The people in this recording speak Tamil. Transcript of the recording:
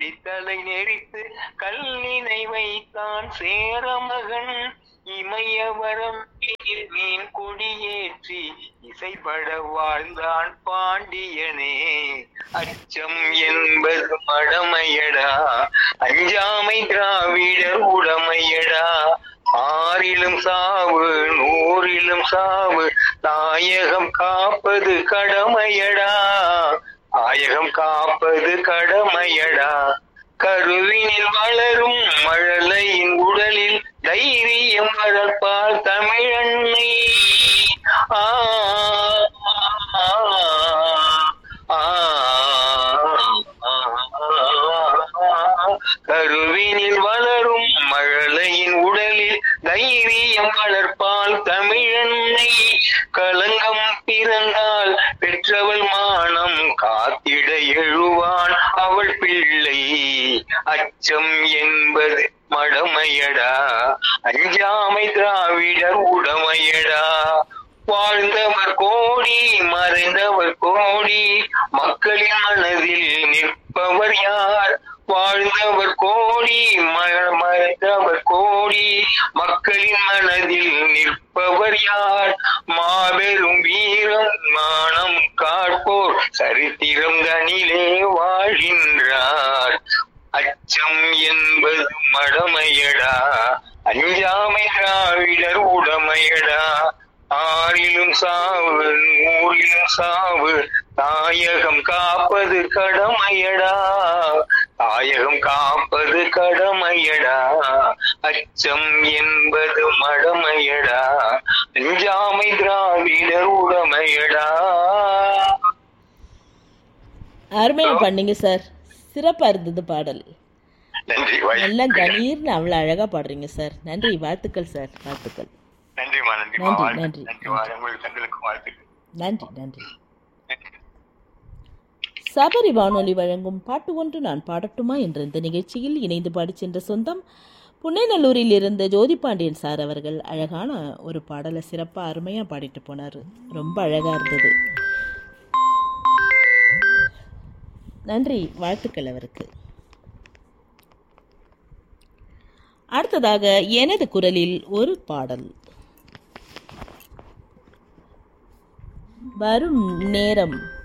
வெள்ளித்தலை நெறித்து கல்லினை வைத்தான் சேரமகன் இமயவரம் மீன் கொடியேற்றி இசைப்பட வாழ்ந்தான் பாண்டியனே அச்சம் என்பது மடமையடா அஞ்சாமை திராவிடர் உடமையடா ஆறிலும் சாவு நூறிலும் சாவு தாயகம் காப்பது கடமையடா தாயகம் காப்பது கடமையடா கருவினில் வளரும் மழலையின் உடலில் தைரியம் வளர்ப்பால் தமிழன்னை ஆ ஆ, கருவினில் வளரும் மழலையின் உடலில் தைரியம் வளர்ப்பால் தமிழன்னை களங்கம் பிறந்தால் பெற்றவள் மானம் காத்திட எழுவான் அவள் பிள்ளை அச்சம் என்பது மடமையடா அஞ்சாமை திராவிடர் உடமையடா வாழ்ந்தவர் கோடி மறைந்தவர் கோடி மக்களின் மனதில் நிற்பவர் யார் வாழ்ந்தவர் கோடி ம- மறைந்தவர் கோடி மக்களின் மனதில் நிற்பவர் யார் மாபெரும் வீரம் மானம் காப்போர் சரித்திரம் தனிலே வாழ்கின்றார் அச்சம் என்பது மடமையடா அஞ்சாமை திராவிடர் உடமையடா ஆறிலும் சாவு நூறிலும் சாவு தாயகம் காப்பது கடமையடா தாயகம் காப்பது கடமையடா அச்சம் என்பது மடமையடா அஞ்சாமை திராவிடர் உடமையடா அருமையா பண்ணீங்க சார் சிறப்பாக இருந்தது பாடல் நன்றி நல்ல வாய்ப்பு கணீர்னு அவ்வளோ அழகாக பாடுறீங்க சார் நன்றி வாழ்த்துக்கள் சார் வாழ்த்துக்கள் நன்றிமா நன்றிமா நன்றி, வாழ்த்து. நன்றி. நன்றி வா- உங்களுக்கு தங்களுக்கு வாழ்த்துக்கள் நன்றி நன்றி சபரி வானொலி வழங்கும் பாட்டு ஒன்று நான் பாடட்டுமா என்ற இந்த நிகழ்ச்சியில் இணைந்து பாடிச் சென்ற சொந்தம் புன்னைநல்லூரில் இருந்த ஜோதி பாண்டியன் சார் அவர்கள் அழகான ஒரு பாடலை சிறப்பாக அருமையாக பாடிட்டு போனார் ரொம்ப அழகாக இருந்தது நன்றி வாழ்த்துக்கள் அவருக்கு அடுத்ததாக எனது குரலில் ஒரு பாடல் வரும் நேரம்